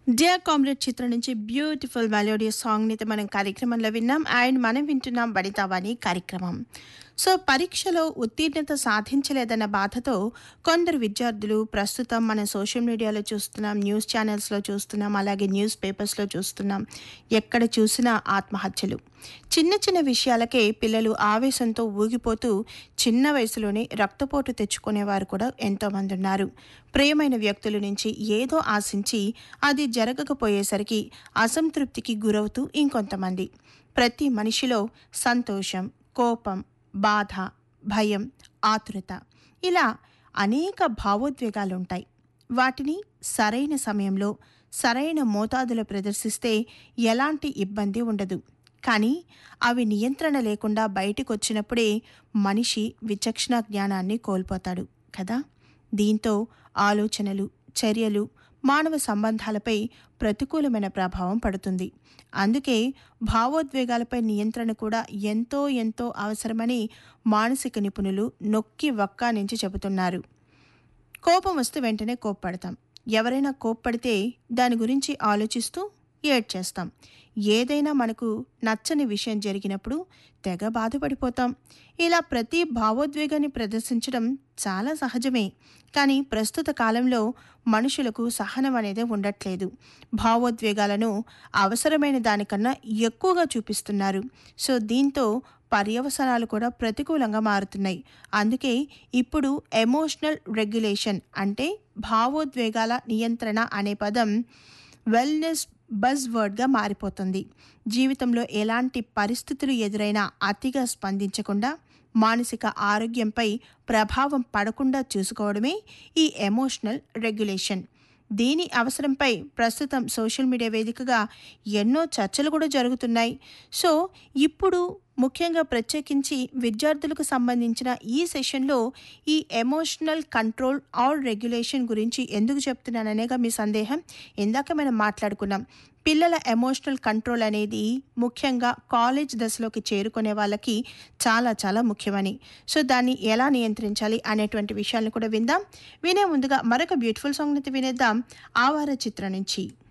dear comrade చిత్రం నుంచి beautiful melodious సాంగ్ని అయితే మనం కార్యక్రమంలో విన్నాం అండ్ మనం వింటున్నాం వనితావాణి కార్యక్రమం సో పరీక్షలో ఉత్తీర్ణత సాధించలేదన్న బాధతో కొందరు విద్యార్థులు ప్రస్తుతం మన సోషల్ మీడియాలో చూస్తున్నాం న్యూస్ ఛానల్స్లో చూస్తున్నాం అలాగే న్యూస్ పేపర్స్లో చూస్తున్నాం ఎక్కడ చూసినా ఆత్మహత్యలు చిన్న చిన్న విషయాలకే పిల్లలు ఆవేశంతో ఊగిపోతూ చిన్న వయసులోనే రక్తపోటు తెచ్చుకునేవారు కూడా ఎంతోమంది ఉన్నారు ప్రియమైన వ్యక్తుల నుంచి ఏదో ఆశించి అది జరగకపోయేసరికి అసంతృప్తికి గురవుతూ ఇంకొంతమంది ప్రతి మనిషిలో సంతోషం కోపం బాధ భయం ఆతురత ఇలా అనేక భావోద్వేగాలు ఉంటాయి వాటిని సరైన సమయంలో సరైన మోతాదులో ప్రదర్శిస్తే ఎలాంటి ఇబ్బంది ఉండదు కానీ అవి నియంత్రణ లేకుండా బయటకు వచ్చినప్పుడే మనిషి విచక్షణ జ్ఞానాన్ని కోల్పోతాడు కదా దీంతో ఆలోచనలు చర్యలు మానవ సంబంధాలపై ప్రతికూలమైన ప్రభావం పడుతుంది అందుకే భావోద్వేగాలపై నియంత్రణ కూడా ఎంతో ఎంతో అవసరమని మానసిక నిపుణులు నొక్కి వక్కా నుంచి చెబుతున్నారు కోపం వస్తే వెంటనే కోప్పడతాం ఎవరైనా కోప్పడితే దాని గురించి ఆలోచిస్తూ ఏడ్చేస్తాం ఏదైనా మనకు నచ్చని విషయం జరిగినప్పుడు తెగ బాధపడిపోతాం ఇలా ప్రతి భావోద్వేగాన్ని ప్రదర్శించడం చాలా సహజమే కానీ ప్రస్తుత కాలంలో మనుషులకు సహనం అనేది ఉండట్లేదు భావోద్వేగాలను అవసరమైన దానికన్నా ఎక్కువగా చూపిస్తున్నారు సో దీంతో పర్యవసనాలు కూడా ప్రతికూలంగా మారుతున్నాయి అందుకే ఇప్పుడు ఎమోషనల్ రెగ్యులేషన్ అంటే భావోద్వేగాల నియంత్రణ అనే పదం వెల్నెస్ బజ్ వర్డ్గా మారిపోతుంది జీవితంలో ఎలాంటి పరిస్థితులు ఎదురైనా అతిగా స్పందించకుండా మానసిక ఆరోగ్యంపై ప్రభావం పడకుండా చూసుకోవడమే ఈ ఎమోషనల్ రెగ్యులేషన్ దీని అవసరంపై ప్రస్తుతం సోషల్ మీడియా వేదికగా ఎన్నో చర్చలు కూడా జరుగుతున్నాయి సో ఇప్పుడు ముఖ్యంగా ప్రత్యేకించి విద్యార్థులకు సంబంధించిన ఈ సెషన్లో ఈ ఎమోషనల్ కంట్రోల్ ఆర్ రెగ్యులేషన్ గురించి ఎందుకు చెప్తున్నాననేగా మీ సందేహం ఇందాక మనం మాట్లాడుకున్నాం పిల్లల ఎమోషనల్ కంట్రోల్ అనేది ముఖ్యంగా కాలేజ్ దశలోకి చేరుకునే వాళ్ళకి చాలా చాలా ముఖ్యమని సో దాన్ని ఎలా నియంత్రించాలి అనేటువంటి విషయాలను కూడా విందాం వినే ముందుగా మరొక బ్యూటిఫుల్ సాంగ్ అయితే వినేద్దాం ఆవార చిత్రం నుంచి